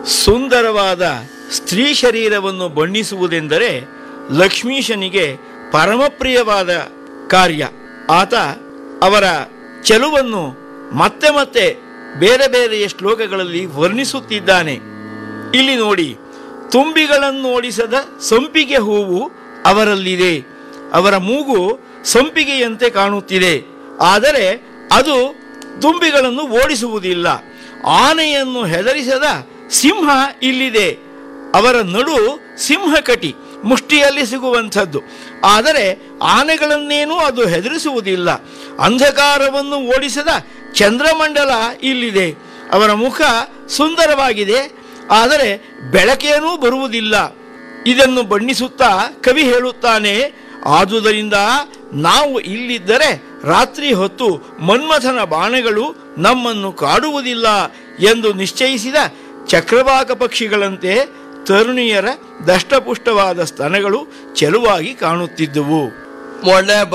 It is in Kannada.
ಸುಂದರವಾದ ಸ್ತ್ರೀ ಶರೀರವನ್ನು ಬಣ್ಣಿಸುವುದೆಂದರೆ ಲಕ್ಷ್ಮೀಶನಿಗೆ ಪರಮಪ್ರಿಯವಾದ ಕಾರ್ಯ ಆತ ಅವರ ಚೆಲುವನ್ನು ಮತ್ತೆ ಮತ್ತೆ ಬೇರೆ ಬೇರೆಯ ಶ್ಲೋಕಗಳಲ್ಲಿ ವರ್ಣಿಸುತ್ತಿದ್ದಾನೆ ಇಲ್ಲಿ ನೋಡಿ ತುಂಬಿಗಳನ್ನು ಓಡಿಸದ ಸಂಪಿಗೆ ಹೂವು ಅವರಲ್ಲಿದೆ ಅವರ ಮೂಗು ಸಂಪಿಗೆಯಂತೆ ಕಾಣುತ್ತಿದೆ ಆದರೆ ಅದು ತುಂಬಿಗಳನ್ನು ಓಡಿಸುವುದಿಲ್ಲ ಆನೆಯನ್ನು ಹೆದರಿಸದ ಸಿಂಹ ಇಲ್ಲಿದೆ ಅವರ ನಡು ಸಿಂಹಕಟಿ ಮುಷ್ಟಿಯಲ್ಲಿ ಸಿಗುವಂಥದ್ದು ಆದರೆ ಆನೆಗಳನ್ನೇನೂ ಅದು ಹೆದರಿಸುವುದಿಲ್ಲ ಅಂಧಕಾರವನ್ನು ಓಡಿಸದ ಚಂದ್ರಮಂಡಲ ಇಲ್ಲಿದೆ ಅವರ ಮುಖ ಸುಂದರವಾಗಿದೆ ಆದರೆ ಬೆಳಕೇನೂ ಬರುವುದಿಲ್ಲ ಇದನ್ನು ಬಣ್ಣಿಸುತ್ತಾ ಕವಿ ಹೇಳುತ್ತಾನೆ ಆದುದರಿಂದ ನಾವು ಇಲ್ಲಿದ್ದರೆ ರಾತ್ರಿ ಹೊತ್ತು ಮನ್ಮಥನ ಬಾಣಗಳು ನಮ್ಮನ್ನು ಕಾಡುವುದಿಲ್ಲ ಎಂದು ನಿಶ್ಚಯಿಸಿದ ಚಕ್ರವಾಕ ಪಕ್ಷಿಗಳಂತೆ ತರುಣಿಯರ ದಷ್ಟಪುಷ್ಟವಾದ ಸ್ತನಗಳು ಚೆಲುವಾಗಿ ಕಾಣುತ್ತಿದ್ದುವು ಮೊಳೆ